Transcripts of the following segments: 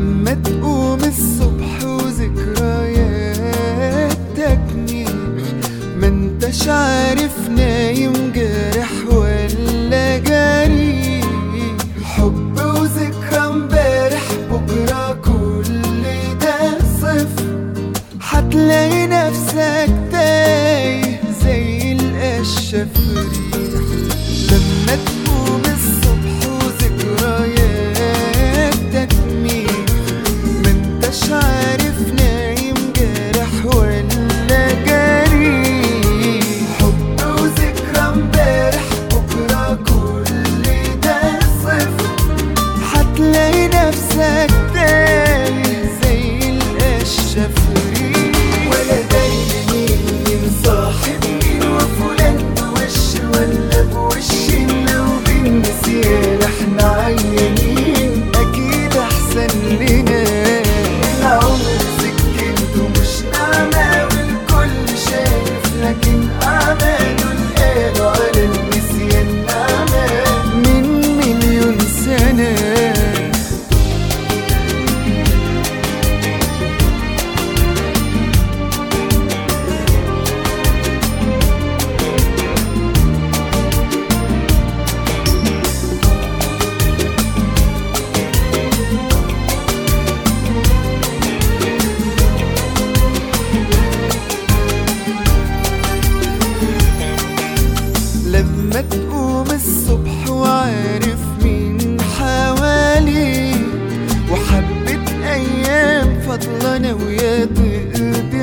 لما تقوم الصبح وذكريات تجنيك ما انتش عارف نايم جارح ولا جريح حب وذكرى امبارح بكرة كل ده صفر هتلاقي نفسك تايه زي القشة في ريح لما تقوم الصبح وذكرياتك مين ما انتش عارف نايم جارح ولا جريح حب وذكرى امبارح بكرة كل ده صفر هتلاقي نفسك تايه زي القشة في ريح ولا دايما مين مين صاحب مين وفلان بوش ولا بوش لو بالنسيان احنا عيانين اكيد احسن لنا العمر سكنته مش نعمة والكل شايف لكن اعماله القالوا على النسيان نعمة من مليون سنة لما تقوم الصبح وعارف مين حواليك وحبة أيام فاضلة ناوية تقضي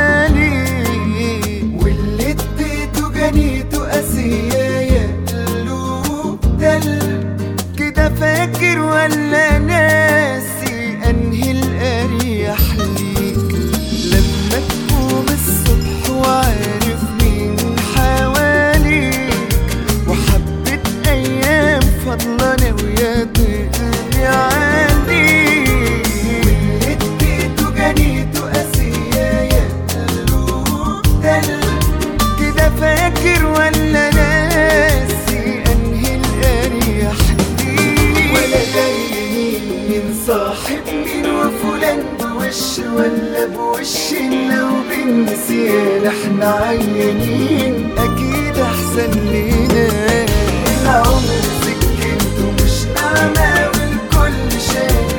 عليك واللي اديته جنيته قاسية يا قلوب دل كده فاكر ولا ناسي أنهي الأريح ليك لما تقوم الصبح وعارف مين حواليك وحبة أيام فاضلة ناوية تقضي عليك واللي اديته جنيته قاسية يا قلوب دل كده فاكر ولا ناسي أنهي الأريح ليك ولا جاي مين من صاحب مين وفلان بوش ولا بوش لو بالنسيان احنا عيانين اكيد احسن لينا العمر سكنته مش نعمة والكل شايف